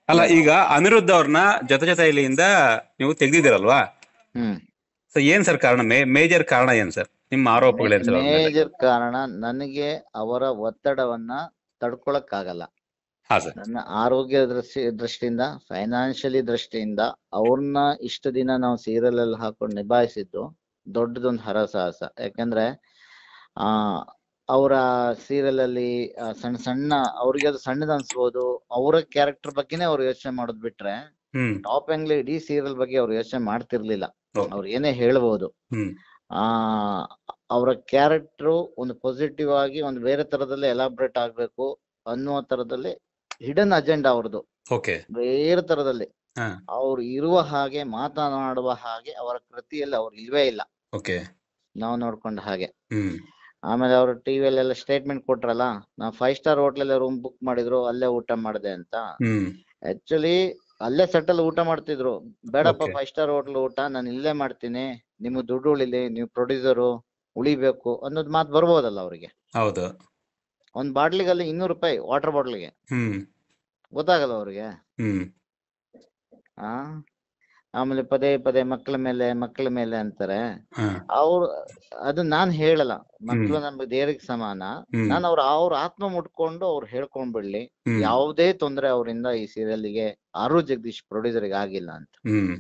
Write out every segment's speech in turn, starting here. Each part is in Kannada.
ಅಲ್ಲ ಈಗ ಅನಿರುದ್ಧ ಅವ್ರನ್ನ ಜೊತೆ ಜೊತೆಯಲ್ಲಿಂದ ನೀವು ತೆಗ್ದಿದ್ದೀರಲ್ವಾ ಹ್ಮ್ ಸೊ ಏನ್ ಸರ್ ಕಾರಣ ಮೇಜರ್ ಕಾರಣ ಏನ್ ಸರ್ ನಿಮ್ಮ ಆರೋಪಗಳೇನ್ ಸರ್ ಅವ್ರ ಮೇಲೆ? ಮೇಜರ್ ಕಾರಣ ನನಗೆ ಅವರ ಒತ್ತಡವನ್ನ ತಡ್ಕೊಳಕ್ ಆಗಲ್ಲ ಹಾ ಸರ್ ನನ್ನ ಆರೋಗ್ಯ ದೃಷ್ಟಿ ದೃಷ್ಟಿಯಿಂದ ಫೈನಾನ್ಷಿಯಲಿ ದೃಷ್ಟಿಯಿಂದ ಅವ್ರನ್ನ ಇಷ್ಟು ದಿನ ನಾವು ಸೀರಿಯಲ್ ಅಲ್ಲಿ ಹಾಕೊಂಡು ನಿಭಾಯಿಸಿದ್ದು ದೊಡ್ಡದೊಂದು ಹರಸಾಹಸ ಯಾಕಂದ್ರೆ ಆ ಅವರ ಸೀರಿಯಲ್ ಅಲ್ಲಿ ಆ, ಸಣ್ಣ ಸಣ್ಣ ಅವ್ರಿಗೆ ಅದು ಸಣ್ಣದ ಅನ್ಸ್ಬೋದು ಅವರ ಕ್ಯಾರೆಕ್ಟರ್ ಬಗ್ಗೆನೇ ಅವ್ರು ಯೋಚನೆ ಮಾಡೋದ್ ಬಿಟ್ರೆ ಹ್ಮ್ ಟಾಪ್ ಆಂಗ್ಲಿ ಇಡೀ ಸೀರಿಯಲ್ ಬಗ್ಗೆ ಅವ್ರು ಯೋಚನೆ ಮಾಡ್ತಿರ್ಲಿಲ್ಲ Okay. ಅವ್ರು ಏನೇ ಹೇಳ್ಬೋದು ಹ್ಮ್ ಆ ಅವರ ಕ್ಯಾರೆಕ್ಟರ್ ಒಂದು ಪಾಸಿಟಿವ್ ಆಗಿ ಒಂದು ಬೇರೆ ತರದಲ್ಲಿ ಎಲಾಬ್ರೇಟ್ ಆಗ್ಬೇಕು ಅನ್ನುವ ತರದಲ್ಲಿ ಹಿಡನ್ ಅಜೆಂಡಾ ಅವ್ರದ್ದು ಓಕೆ ಬೇರೆ ತರದಲ್ಲಿ ಹಾ ಅವ್ರು ಇರುವ ಹಾಗೆ ಮಾತನಾಡುವ ಹಾಗೆ ಅವರ ಕೃತಿಯಲ್ಲಿ ಅವ್ರು ಇಲ್ವೇ ಇಲ್ಲ ಓಕೆ ನಾವು ನೋಡ್ಕೊಂಡ ಹಾಗೆ ಹ್ಮ್ ಆಮೇಲೆ ಅವರು ಟಿವಿಯಲ್ಲೆಲ್ಲ ಸ್ಟೇಟ್ಮೆಂಟ್ ಕೊಟ್ರಲ್ಲ ನಾವು ಫೈವ್ ಸ್ಟಾರ್ ಹೋಟ್ಲಲ್ಲೇ ರೂಮ್ ಬುಕ್ ಮಾಡಿದ್ರು ಅಲ್ಲೇ ಊಟ ಮಾಡಿದೆ ಅಂತ ಹ್ಮ್ ಆಕ್ಚುಲಿ ಅಲ್ಲೇ ಸೆಟಲ್ ಊಟ ಮಾಡ್ತಿದ್ರು ಬೇಡಪ್ಪ Okay. ಫೈವ್ ಸ್ಟಾರ್ ಹೋಟ್ಲ್ ಊಟ ನಾನು ಇಲ್ಲೇ ಮಾಡ್ತೀನಿ ನಿಮ್ಗೆ ದುಡ್ಡು ಉಳಿಲಿ ನೀವು ಪ್ರೊಡ್ಯೂಸರು ಉಳಿಬೇಕು ಅನ್ನೋದ್ ಮಾತು ಬರ್ಬೋದಲ್ಲ ಅವ್ರಿಗೆ ಹೌದು ಒಂದ್ ಬಾಟ್ಲಿಗಲ್ಲಿ ಇನ್ನೂರು ರೂಪಾಯಿ ವಾಟರ್ ಬಾಟ್ಲಿಗೆ ಹ್ಮ್ ಗೊತ್ತಾಗಲ್ಲ ಅವ್ರಿಗೆ ಹ್ಮ್ ಆ ಆಮೇಲೆ ಪದೇ ಪದೇ ಮಕ್ಕಳ ಮೇಲೆ ಮಕ್ಕಳ ಮೇಲೆ ಅಂತಾರೆ ಹಾ ಅವ್ರು ಅದು ನಾನ್ ಹೇಳಲ್ಲ ಮಕ್ಕಳು ಹ್ಮ್. ನಮ್ಗೆ ದೇವರಿಗೆ ಸಮಾನ ಹ್ಮ್ ನಾನು ಅವ್ರ ಅವ್ರ ಆತ್ಮ ಮುಟ್ಕೊಂಡು ಅವ್ರು ಹೇಳ್ಕೊಂಡ್ಬಿಡ್ಲಿ ಹ್ಮ್ ಯಾವುದೇ ತೊಂದ್ರೆ ಅವರಿಂದ ಈ ಸೀರಿಯಲ್ಗೆ ಆರು ಜಗದೀಶ್ ಪ್ರೊಡ್ಯೂಸರ್ಗೆ ಆಗಿಲ್ಲ ಅಂತ ಹ್ಮ್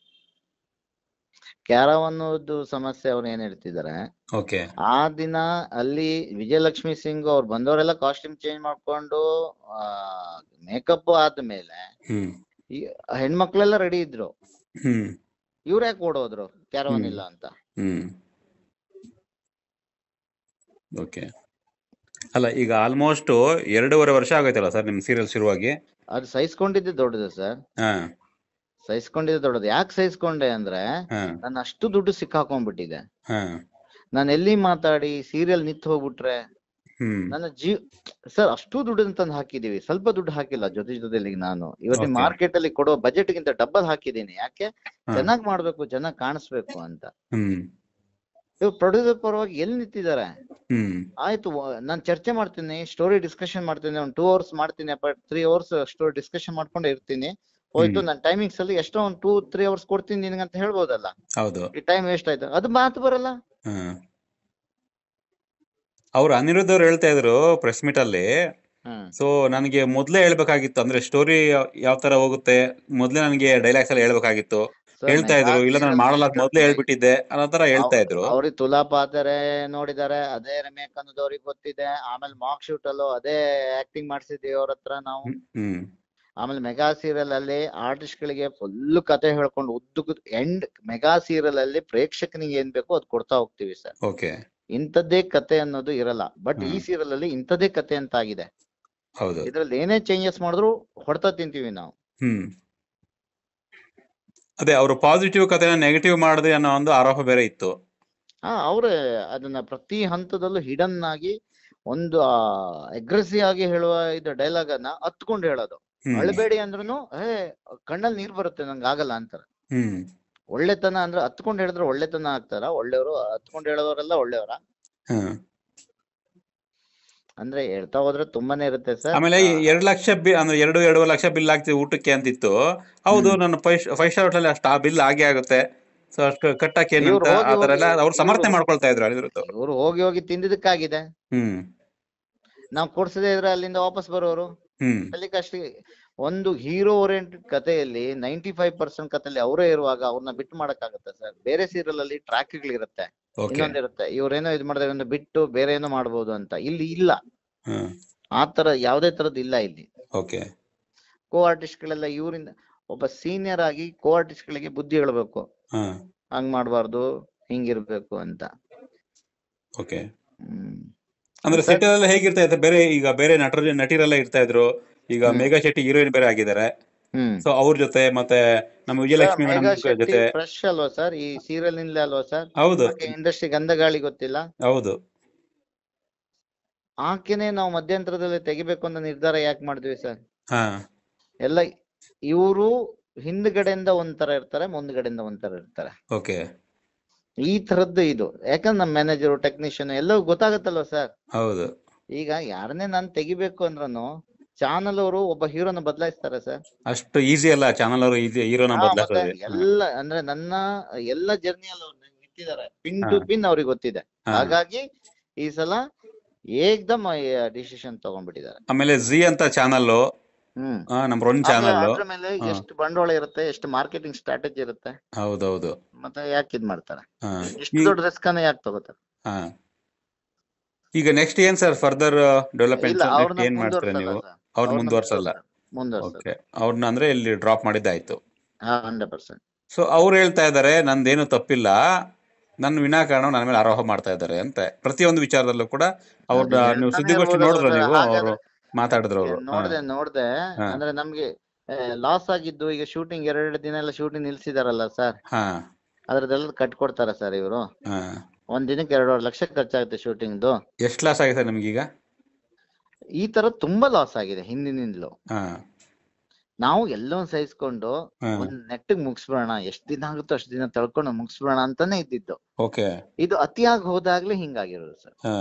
ಕ್ಯಾರವ್ ಅನ್ನೋದು ಸಮಸ್ಯೆ ಅವ್ರು ಏನ್ ಹೇಳ್ತಿದಾರೆ ಓಕೆ ಆ ದಿನ ಅಲ್ಲಿ ವಿಜಯಲಕ್ಷ್ಮಿ ಸಿಂಗ್ ಅವ್ರು ಬಂದವರೆಲ್ಲ ಕಾಸ್ಟ್ಯೂಮ್ ಚೇಂಜ್ ಮಾಡ್ಕೊಂಡು ಆ ಮೇಕಪ್ ಆದ್ಮೇಲೆ ಹ್ಮ್ ಈ ಹೆಣ್ಮಕ್ಳೆಲ್ಲ ರೆಡಿ ಇದ್ರು ಹ್ಮ್ ಇವ್ರ ಯಾಕೆ ಓಡೋದ್ರು ಕ್ಯಾರವನ್ ಹ್ಮ್. ಇಲ್ಲ ಅಂತ ಹ್ಮ್ ಓಕೆ ಅಲ್ಲ ಈಗ ಆಲ್ಮೋಸ್ಟ್ ಎರಡೂವರೆ ವರ್ಷ ಆಗೈತಲ್ಲ ಸರ್ ನಿಮ್ ಸೀರಿಯಲ್ ಶುರುವಾಗಿ ಅದು ಸಹಿಸ್ಕೊಂಡಿದ್ದೆ ದೊಡ್ಡದು ಸರ್ ಹಾ ಸಹಿಸ್ಕೊಂಡಿದ್ದೆ ದೊಡ್ಡದು ಯಾಕೆ ಸಹಿಸ್ಕೊಂಡೆ ಅಂದ್ರೆ ಹಾ ನಾನು ಅಷ್ಟು ದುಡ್ಡು ಸಿಕ್ಕಾಕೊಂಡ್ಬಿಟ್ಟಿದೆ ಹಾ ನಾನು ಎಲ್ಲಿ ಮಾತಾಡಿ ಸೀರಿಯಲ್ ನಿಂತು ಹೋಗ್ಬಿಟ್ರೆ ಹ್ಮ್ ನನ್ನ ಜೀವ್ ಸರ್ ಅಷ್ಟು ದುಡ್ಡನ್ನ ತಂದು ಹಾಕಿದೀವಿ ಸ್ವಲ್ಪ ದುಡ್ಡು ಹಾಕಿಲ್ಲ ಜೊತೆ ಜೊತೆಲಿ ನಾನು ಇವತ್ತಿನ Okay. ಮಾರ್ಕೆಟ್ ಅಲ್ಲಿ ಕೊಡೋ ಬಜೆಟ್ ಗಿಂತ ಡಬಲ್ ಹಾಕಿದೀನಿ ಯಾಕೆ ಹಾ. ಚೆನ್ನಾಗ್ ಮಾಡ್ಬೇಕು ಚೆನ್ನಾಗ್ ಕಾಣಿಸ್ಬೇಕು ಅಂತ ಹ್ಮ್ ಇವ್ ಪ್ರೊಡ್ಯೂಸರ್ ಪರವಾಗಿ ಎಲ್ಲಿ ನಿಂತಿದ್ದಾರೆ ಹ್ಮ್ ಆಯ್ತು ನಾನು ಚರ್ಚೆ ಮಾಡ್ತೀನಿ ಸ್ಟೋರಿ ಡಿಸ್ಕಷನ್ ಮಾಡ್ತೀನಿ ಒಂದು ಟೂ ಅವರ್ಸ್ ಮಾಡ್ತೀನಿ ಅಪ್ಪ ತ್ರೀ ಅವರ್ಸ್ ಸ್ಟೋರಿ ಡಿಸ್ಕಷನ್ ಮಾಡ್ಕೊಂಡೆ ಇರ್ತೀನಿ ಹೋಯ್ತು ಹ್ಮ್. ನನ್ನ ಟೈಮಿಂಗ್ಸ್ ಅಲ್ಲಿ ಎಷ್ಟೋ ಒಂದು ಟೂ ತ್ರೀ ಅವರ್ಸ್ ಕೊಡ್ತೀನಿ ನಿನಗಂತ ಹೇಳ್ಬೋದಲ್ಲ ಹೌದು ಈ ಟೈಮ್ ವೇಸ್ಟ್ ಆಯ್ತು ಅದು ಮಾತು ಬರಲ್ಲ ಹಾ ಅವ್ರು ಅನಿರುದ್ಧ ಅವ್ರು ಹೇಳ್ತಾ ಇದ್ರು ಪ್ರೆಸ್ ಮೀಟ್ ಅಲ್ಲಿ ಹ್ಮ್ ಸೊ ನನಗೆ ಮೊದ್ಲೇ ಹೇಳ್ಬೇಕಾಗಿತ್ತು ಅಂದ್ರೆ ಸ್ಟೋರಿ ಯಾವ ತರ ಹೋಗುತ್ತೆ ಮೊದ್ಲೇ ನನಗೆ ಡೈಲಾಗ್ಸ್ ಎಲ್ಲ ಹೇಳ್ಬೇಕಾಗಿತ್ತು Sir, ಹೇಳ್ತಾ ಇದ್ರು ಮೆಗಾ ಇಲ್ಲ ನಾನು serial ಮಾಡಲ್ಲ ಅಂತ ಮೊದ್ಲೇ ಹೇಳ್ಬಿಟ್ಟಿದ್ದೆ ಅನ್ನೋ ತರ ಹೇಳ್ತಾ ಇದ್ರು ಅವ್ರಿಗೆ ತುಲಾ ಪಾತ್ರೆ ನೋಡಿದಾರೆ ಅದೇ ರೆಮೇಕ್ ಅನ್ನೋದು ಅವ್ರಿಗೆ ಗೊತ್ತಿದೆ ಆಮೇಲೆ ಮಾರ್ಕ್ ಶೂಟ್ ಅಲ್ಲೂ ಅದೇ ಆಕ್ಟಿಂಗ್ ಮಾಡ್ಸಿದ್ವಿ ಅವ್ರ ಹತ್ರ ನಾವು ಹ್ಮ್, ಹ್ಮ್ ಆಮೇಲೆ ಮೆಗಾ ಸೀರಿಯಲ್ ಅಲ್ಲಿ ಆರ್ಟಿಸ್ಟ್ ಗಳಿಗೆ ಫುಲ್ ಕತೆ ಹೇಳ್ಕೊಂಡು ಉದ್ದಕ್ಕೂ ಎಂಡ್ ಮೆಗಾ ಸೀರಿಯಲ್ ಅಲ್ಲಿ ಪ್ರೇಕ್ಷಕನಿಗೆ ಏನ್ ಬೇಕೋ ಅದ್ ಕೊಡ್ತಾ ಹೋಗ್ತೀವಿ ಸರ್ ಓಕೆ ಇಂಥದ್ದೇ ಕತೆ ಅನ್ನೋದು ಇರಲ್ಲ ಬಟ್ ಈ ಹ್ಮ್. ಸೀರಿಯಲ್ ಅಲ್ಲಿ ಇಂಥದ್ದೇ ಕತೆ ಅಂತ ಆಗಿದೆ ಹೌದು ಇದ್ರಲ್ಲಿ ಏನೇ ಚೇಂಜಸ್ ಮಾಡಿದ್ರು ಹೊಡ್ತಾ ತಿಂತೀವಿ ನಾವು ಹ್ಮ್ ಅದೇ ಅವರು ಪಾಸಿಟಿವ್ ಕಥೆನ ನೆಗೆಟಿವ್ ಮಾಡಿದ್ರಿ ಅನ್ನೋ ಒಂದು ಆರೋಪ ಬೇರೆ ಇತ್ತು ಹಾ ಅವ್ರೆ ಅದನ್ನ ಪ್ರತಿ ಹಂತದಲ್ಲೂ ಹಿಡನ್ ಆಗಿ ಒಂದು ಅಗ್ರೆಸಿವ್ ಆಗಿ ಹೇಳುವ ಇದು ಡೈಲಾಗ್ ಅನ್ನ ಹತ್ಕೊಂಡು ಹೇಳೋದು ಹ್ಮ್ ಅಳ್ಬೇಡಿ ಅಂದ್ರೂ ಹೇ ಕಣ್ಣಲ್ಲಿ ನೀರ್ ಬರುತ್ತೆ ನಂಗೆ ಆಗಲ್ಲ ಅಂತಾರೆ ಹ್ಮ್ ಒಳ್ಳೆತನ ಅಂದ್ರೆ ಹತ್ಕೊಂಡು ಹೇಳಿದ್ರೆ ಒಳ್ಳೆತನ ಆಗ್ತಾರ ಒಳ್ಳೆಯವರು ಹತ್ಕೊಂಡು ಹೇಳೋರೆಲ್ಲ ಒಳ್ಳೆಯವರ ಹ್ಮ್ ಅಂದ್ರೆ ಹೇಳ್ತಾ ಹೋದ್ರೆ ತುಂಬಾನೇ ಇರುತ್ತೆ ಸರ್ ಆಮೇಲೆ ಈ ಎರಡ್ ಲಕ್ಷ ಬಿಲ್ ಅಂದ್ರೆ ಎರಡು ಎರಡೂವರೆ ಲಕ್ಷ ಬಿಲ್ ಆಗ್ತಿದೆ ಊಟಕ್ಕೆ ಅಂತಿತ್ತು ಹೌದು ಹ್ಮ್. ನನ್ನ ಫೈವ್ ಫೈವ್ ಸ್ಟಾರ್ ಹೋಟೆಲ್ ಅಷ್ಟು ಆ ಬಿಲ್ ಆಗೇ ಆಗುತ್ತೆ ಸೊ ಅಷ್ಟು ಕಟ್ಟಕ್ಕೆ ಏನು ಇವ್ರು ಅಂತ ಹೋಗಿ ಆ ತರ ಎಲ್ಲ ಹೋಗಿ- ಅವ್ರು ಸಮರ್ಥನೆ ಇವ್ರು- ಮಾಡ್ಕೊಳ್ತಾ ಇದ್ರು ಅನಿರುದ್ಧ ಅವರು ಇವ್ರು ಹೋಗಿ ಹೋಗಿ ತಿಂದಿದ್ದಕ್ಕಾಗಿದೆ ಹ್ಮ್ ನಾವ್ ಕೊಡ್ಸದೇ ಇದ್ರೆ ಅಲ್ಲಿಂದ ವಾಪಸ್ ಬರೋರು ಹ್ಮ್ ಅಲ್ಲಿಗಷ್ಟೇ ಒಂದು ಹೀರೋ ಓರಿಯೆಂಟೆಡ್ ಕಥೆಯಲ್ಲಿ ನೈಂಟಿ ಫೈವ್ ಪರ್ಸೆಂಟ್ ಕಥೆಯಲ್ಲಿ ಅವರೇ ಇರುವಾಗ ಅವ್ರನ್ನ ಬಿಟ್ಟು ಮಾಡಕ್ಕಾಗತ್ತೆ ಸರ್ ಬೇರೆ ಸೀರಿಯಲ್ ಅಲ್ಲಿ ಟ್ರ್ಯಾಕ್ಗಳಿರುತ್ತೆ ಓಕೆ ಇನ್ನೊಂದಿರುತ್ತೆ ಇವ್ರೇನೋ ಇದು ಮಾಡಿದ್ರೆ ಒಂದು ಬಿಟ್ಟು ಬೇರೆ ಏನೋ ಮಾಡ್ಬೋದು ಅಂತ ಇಲ್ಲಿ ಇಲ್ಲ ಹ್ಮ್ ಆ ತರ ಯಾವ್ದೇ ತರದ್ ಇಲ್ಲ ಇಲ್ಲಿ ಓಕೆ ಕೋ ಆರ್ಟಿಸ್ಟ್ ಗಳೆಲ್ಲ ಇವರಿಂದ ಒಬ್ಬ ಸೀನಿಯರ್ ಆಗಿ ಕೋ ಆರ್ಟಿಸ್ಟ್ ಗಳಿಗೆ ಬುದ್ಧಿ ಹೇಳ್ಬೇಕು ಹ್ಮ್ ಹಂಗ್ ಮಾಡ್ಬಾರ್ದು ಹಿಂಗಿರ್ಬೇಕು ಅಂತ ಓಕೆ ಹ್ಮ್ ಅಂದ್ರೆ ಸರ್- ಸೆಟ್ ಎಲ್ಲ ಹೇಗಿರ್ತಾ ಇತ್ತು ಬೇರೆ ಈಗ ಬೇರೆ ನಟರು ನಟಿರೆಲ್ಲ ಇರ್ತಾ ಇದ್ರು ಈಗ ಹ್ಮ್. ಮೇಘಾ ಶೆಟ್ಟಿ ಹೀರೋಯಿನ್ ಬೇರೆ ಆಗಿದ್ದಾರೆ ಹ್ಮ್ ಸೊ ಅವ್ರ ಜೊತೆ ಮತ್ತೆ ನಮ್ಮ ವಿಜಯಲಕ್ಷ್ಮಿ ಮೇಡಮ್ ಜೊತೆ ಫ್ರೆಶ್ ಅಲ್ವಾ ಸರ್ ಈ ಸೀರಿಯಲ್ ನಿಂದಲೇ ಅಲ್ವಾ ಸರ್ ಹೌದು ಇಂಡಸ್ಟ್ರಿ ಗಂಧಗಾಳಿ ಗೊತ್ತಿಲ್ಲ ಹೌದು ಆಕೆನೆ ನಾವು ಮಧ್ಯಂತರದಲ್ಲಿ ತೆಗಿಬೇಕು ಅಂತ ನಿರ್ಧಾರ ಯಾಕೆ ಮಾಡಿದ್ವಿ ಸರ್ ಹಾ ಎಲ್ಲ ಇವರು ಹಿಂದ್ಗಡೆಯಿಂದ ಒಂಥರ ಇರ್ತಾರೆ ಮುಂದ್ಗಡೆಯಿಂದ ಒಂಥರ ಇರ್ತಾರೆ ಓಕೆ ಈ ತರದ್ದು ಇದು ಯಾಕಂದ್ರೆ ನಮ್ಮ ಮ್ಯಾನೇಜರ್ ಟೆಕ್ನಿಷಿಯನ್ ಎಲ್ಲವೂ ಗೊತ್ತಾಗತ್ತಲ್ವ ಸರ್ ಹೌದು ಈಗ ಯಾರನ್ನೇ ನಾನು ತೆಗಿಬೇಕು ಅಂದ್ರೂ ಚಾನಲ್ ಅವರು ಒಬ್ಬ ಹೀರೋನ ಬದಲಾಯಿಸ್ತಾರೆ ಸರ್ ಅಷ್ಟು ಈಸಿ ಅಲ್ಲ ಚಾನಲ್ ಅವರು ಈಸಿ ಹೀರೋನ ಹಾ ಮತ್ತೆ ಬದಲಾಯಿಸೋದು ಎಲ್ಲ ಅಂದ್ರೆ ನನ್ನ ಎಲ್ಲ ಜರ್ನಿಯಲ್ಲಿ ಅವ್ರು ನಿಂತಿದ್ದಾರೆ ಪಿನ್ ಟು ಹಾ. ಪಿನ್ ಅವ್ರಿಗೆ ಗೊತ್ತಿದೆ ಹಾ. ಹಾಗಾಗಿ ಈ ಸಲ ಏಕ್ದಮ್ ಡಿಸಿಷನ್ ತಗೊಂಡ್ಬಿಟ್ಟಿದ್ದಾರೆ ಆಮೇಲೆ ಜಿ ಅಂತ ಚಾನಲ್ ಹ್ಮ್ ನಂಬರ್ ಒನ್ ಆಮೇಲೆ ಚಾನಲ್ ಅದ್ರ ಮೇಲೆ ಹಾ. ಎಷ್ಟು ಬಂಡವಾಳ ಇರುತ್ತೆ ಎಷ್ಟು ಮಾರ್ಕೆಟಿಂಗ್ ಸ್ಟ್ರಾಟಜಿ ಇರುತ್ತೆ ಹೌದೌದು ಮತ್ತೆ ಯಾಕೆ ಇದ್ ಮಾಡ್ತಾರೆ ಹಾ ಇಷ್ಟು ಈ- ದೊಡ್ಡ ರಿಸ್ಕ್ ಅನ್ನ ಯಾಕೆ ತಗೋತಾರೆ ಹಾ ಈಗ ನೆಕ್ಸ್ಟ್ ಏನ್ ಸರ್ ಫರ್ದರ್ ಡೆವಲಪ್ಮೆಂಟ್ ಇಲ್ಲ ನೆಕ್ಸ್ಟ್ ಅವ್ರನ್ನ ಏನ್ ಮಾಡ್ತಾರೆ ಮುಂದುವರ್ಸಲ್ಲ ನೀವು ಸರ್ ಅವ್ರನ್ನ ಮುಂದುವರ್ಸಲ್ಲ ಮುಂದುವರ್ಸಲ್ಲ ಓಕೆ ಅವ್ರನ್ನ ಅಂದ್ರೆ ಇಲ್ಲಿ ಡ್ರಾಪ್ ಮಾಡಿದ್ದಾಯ್ತು ಹಾ ಹಂಡ್ರೆಡ್ ಪರ್ಸೆಂಟ್ ಸೊ ಅವ್ರು ಹೇಳ್ತಾ ಇದ್ದಾರೆ ನಂದೇನು ತಪ್ಪಿಲ್ಲ ನನ್ನ ವಿನಾಕಾರಣ ನನ್ನ ಮೇಲೆ ಆರೋಪ ಮಾಡ್ತಾ ಇದ್ದಾರೆ ಅಂತ ಪ್ರತಿಯೊಂದು ವಿಚಾರದಲ್ಲೂ ಕೂಡ ಅವ್ರ ಅದು ನೀವು ಹೇಳ್ತಾನೆ ಸುದ್ದಿಗೋಷ್ಠಿ ಇರ್ಬೋದು ನೋಡಿದ್ರ ಅವ್ರು. ನೀವು ಹಾಗಾದ್ರೆ- ಅವರು ಮಾತಾಡಿದ್ರು ಅವರು ನೋಡ್ದೆ ನೋಡ್ದೆ ಹಾ. ಅಂದ್ರೆ ನಮ್ಗೆ ಲಾಸ್ ಆಗಿದ್ದು ಈಗ ಶೂಟಿಂಗ್ ಎರಡು ದಿನ ಎಲ್ಲ ಶೂಟಿಂಗ್ ನಿಲ್ಸಿದಾರಲ್ಲ ಸರ್ ಹಾ ಅದ್ರದ್ದೆಲ್ಲ ಕಟ್ಕೊಡ್ತಾರ ಸರ್ ಇವರು ಹಾ ಒಂದ್ ದಿನಕ್ಕೆ ಎರಡೂವರೆ ಲಕ್ಷ ಖರ್ಚಾಗುತ್ತೆ ಶೂಟಿಂಗ್ದು ಎಷ್ಟು ಲಾಸ್ ಆಗಿದೆ ಸರ್ ನಿಮ್ಗೀಗ ಈ ತರ ತುಂಬಾ ಲಾಸ್ ಆಗಿದೆ ಹಿಂದಿನಿಂದಲೂ ಹಾ ನಾವು ಎಲ್ಲೋ ಸಹಿಸ್ಕೊಂಡು ಹಾ ಒಂದ್ ನೆಟ್ಟಿಗೆ ಮುಗಿಸ್ಬಿಡೋಣ ಎಷ್ಟ್ ದಿನ ಆಗುತ್ತೋ ಅಷ್ಟ್ ದಿನ ತಳ್ಕೊಂಡು ಮುಗಿಸ್ಬಿಡೋಣ ಅಂತಾನೆ ಇದ್ದಿದ್ದು ಓಕೆ ಇದು ಅತಿಯಾಗಿ ಹೋದಾಗ್ಲೇ ಹಿಂಗಾಗಿರೋದು ಸರ್ ಹಾ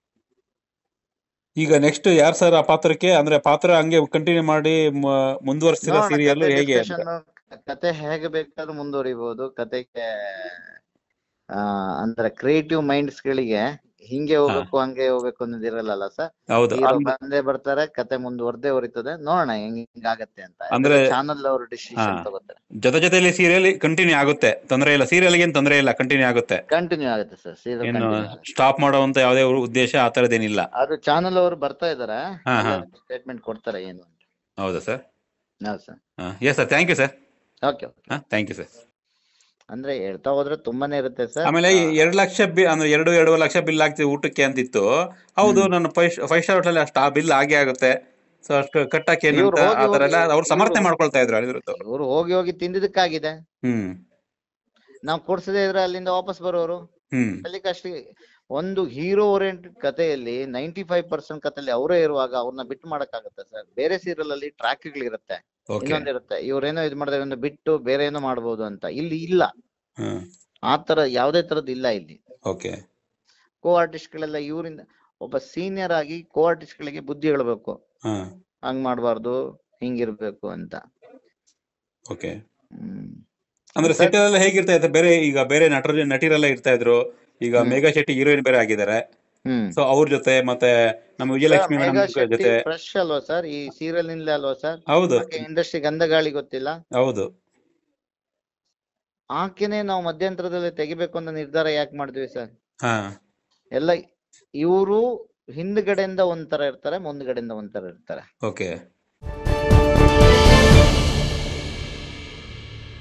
ಈಗ ನೆಕ್ಸ್ಟ್ ಯಾರ್ ಸರ್ ಆ ಪಾತ್ರಕ್ಕೆ ಅಂದ್ರೆ ಪಾತ್ರ ಹಂಗೆ ಕಂಟಿನ್ಯೂ ಮಾಡಿ ಮ- ಮುಂದುವರಿಸ್ತೀರಾ ನೋಡೋಣ, ಸೀರಿಯಲ್ ಕತೆ ಹೇಗೆ ಅಂತ discussion, ಕತೆ ಹೇಗೆ ಬೇಕಾದ್ರೂ ಮುಂದುವರಿಬಹುದು ಕತೆಗೆ ಆ ಅಂದ್ರೆ ಕ್ರಿಯೇಟಿವ್ ಮೈಂಡ್ಸ್ ಗಳಿಗೆ ಹಿಂಗೆ ಹೋಗ್ಬೇಕು ಹಂಗೆ ಹೋಗ್ಬೇಕು ಅನ್ನೋದಿರಲ್ಲ ಸರ್ ಹೌದು ಹೀರೋ ಅಂದ್- ಬಂದೇ ಬರ್ತಾರೆ ಕತೆ ಮುಂದುವರ್ದೇ ಹೊರಿತದೆ ನೋಡೋಣ ಹೆಂಗ್ ಹಿಂಗಾಗತ್ತೆ ಅಂತ ಅಂದ್ರೆ- ಚಾನಲ್ ಅವರು ಡಿಸಿಷನ್ ಹಾ. ತಗೋತಾರೆ ಜೊತೆ ಜೊತೆಲಿ ಸೀರಿಯಲ್ ಕಂಟಿನ್ಯೂ ಆಗುತ್ತೆ ತೊಂದರೆ ಇಲ್ಲ ಸೀರಿಯಲ್ ಏನ್ ತೊಂದರೆ ಇಲ್ಲ ಕಂಟಿನ್ಯೂ ಆಗುತ್ತೆ ಕಂಟಿನ್ಯೂ ಆಗುತ್ತೆ ಸರ್ ಸೀರಿಯಲ್ ಏನು ಕಂಟಿನ್ಯೂ ಆಗುತ್ತೆ ಸ್ಟಾಪ್ ಮಾಡುವಂತ ಯಾವುದೇ ಉದ್ದೇಶ ಆ ತರದೇನಿಲ್ಲ ಅದು ಚಾನಲ್ ಅವರು ಬರ್ತಾ ಇದಾರೆ ಹಾ, ಹಾ. ಸ್ಟೇಟ್ಮೆಂಟ್ ಕೊಡ್ತಾರೆ ಏನು ಅಂತ ಹೌದಾ ಸರ್ ಹೌದು sir yes sir thank you sir okay thank you sir ಅಂದ್ರೆ ಹೇಳ್ತಾ ಹೋದ್ರೆ ತುಂಬಾನೇ ಇರುತ್ತೆ ಸರ್ ಆಮೇಲೆ ಈ ಎರಡ್ ಲಕ್ಷ ಬಿ ಅಂದ್ರೆ ಎರಡು ಎರಡೂವರೆ ಲಕ್ಷ ಬಿಲ್ ಆಗ್ತಿದೆ ಊಟಕ್ಕೆ ಅಂತಿತ್ತು ಹೌದು ನನ್ನ ಫೈವ್ ಫೈವ್ ಸ್ಟಾರ್ ಹೋಟೆಲ್ ಅಷ್ಟು ಆ ಬಿಲ್ ಆಗೇ ಆಗುತ್ತೆ ಸೊ ಅಷ್ಟು ಕಟ್ಟಕ್ಕೆ ಇವ್ರು ಏನಂತ ಹೋಗಿ ಆ ತರ ಎಲ್ಲ ಹೋಗಿ- ಅವ್ರು ಸಮರ್ಥನೆ ಇವ್ರು- ಮಾಡ್ಕೊಳ್ತಾ ಇದ್ರು ಅಲ್ಲಿರೋದು ಇವರು ಹೋಗಿ ಹೋಗಿ ತಿಂದಿದ್ದಕ್ಕಾಗಿದೆ ಹ್ಮ್ ನಾವು ಕೊಡ್ಸದೇ ಇದ್ರೆ ಅಲ್ಲಿಂದ ವಾಪಸ್ ಬರೋರು ಹ್ಮ್ ಅಲ್ಲಿಗಷ್ಟೇ ಒಂದು ಹೀರೋ ಓರಿಯೆಂಟೆಡ್ ಕಥೆಯಲ್ಲಿ ನೈಂಟಿ ಫೈವ್ ಪರ್ಸೆಂಟ್ ಕಥೆಯಲ್ಲಿ ಅವರೇ ಇರುವಾಗ ಅವ್ರನ್ನ ಬಿಟ್ಟು ಮಾಡಕ್ಕಾಗತ್ತೆ ಸರ್ ಬೇರೆ ಸೀರಿಯಲ್ ಅಲ್ಲಿ ಟ್ರ್ಯಾಕ್ಗಳಿರುತ್ತೆ ಓಕೆ ಇನ್ನೊಂದಿರುತ್ತೆ ಇವ್ರೇನೋ ಇದು ಮಾಡಿದ್ರೆ ಒಂದು ಬಿಟ್ಟು ಬೇರೆ ಏನೋ ಮಾಡ್ಬೋದು ಅಂತ ಇಲ್ಲಿ ಇಲ್ಲ ಹ್ಮ್ ಆ ತರ ಯಾವ್ದೇ ತರದ್ ಇಲ್ಲ ಇಲ್ಲಿ ಓಕೆ ಕೋ ಆರ್ಟಿಸ್ಟ್ ಗಳೆಲ್ಲ ಇವರಿಂದ ಒಬ್ಬ ಸೀನಿಯರ್ ಆಗಿ ಕೋ ಆರ್ಟಿಸ್ಟ್ ಗಳಿಗೆ ಬುದ್ಧಿ ಹೇಳ್ಬೇಕು ಹಾ ಹಂಗ್ ಮಾಡ್ಬಾರ್ದು ಹಿಂಗಿರ್ಬೇಕು ಅಂತ ಓಕೆ ಹ್ಮ್ ಅಂದ್ರೆ ಸೆಟ್ ಎಲ್ಲ ಹೇಗಿರ್ತಾ ಇತ್ತು ಬೇರೆ ಈಗ ಬೇರೆ ನಟರು ನಟಿರೆಲ್ಲ ಇರ್ತಾ ಇದ್ರು ಈಗ ಹ್ಮ್. ಮೇಘಾ ಶೆಟ್ಟಿ ಹೀರೋಯಿನ್ ಬೇರೆ ಆಗಿದ್ದಾರೆ ಹ್ಮ್ ಸೊ ಅವ್ರ ಜೊತೆ ಮತ್ತೆ ನಮ್ಮ ವಿಜಯಲಕ್ಷ್ಮಿ ಮೇಡಮ್ ಜೊತೆ ಫ್ರೆಶ್ ಅಲ್ವಾ ಸರ್ ಈ ಸೀರಿಯಲ್ ನಿಂದಲೇ ಅಲ್ವಾ ಸರ್ ಹೌದು ಇಂಡಸ್ಟ್ರಿ ಗಂಧಗಾಳಿ ಗೊತ್ತಿಲ್ಲ ಹೌದು ಆಕೆನೆ ನಾವು ಮಧ್ಯಂತರದಲ್ಲಿ ತೆಗಿಬೇಕು ಅಂತ ನಿರ್ಧಾರ ಯಾಕೆ ಮಾಡಿದ್ವಿ ಸರ್ ಹಾ ಎಲ್ಲ ಇವರು ಹಿಂದ್ಗಡೆಯಿಂದ ಒಂಥರ ಇರ್ತಾರೆ ಮುಂದ್ಗಡೆಯಿಂದ ಒಂಥರ ಇರ್ತಾರೆ ಓಕೆ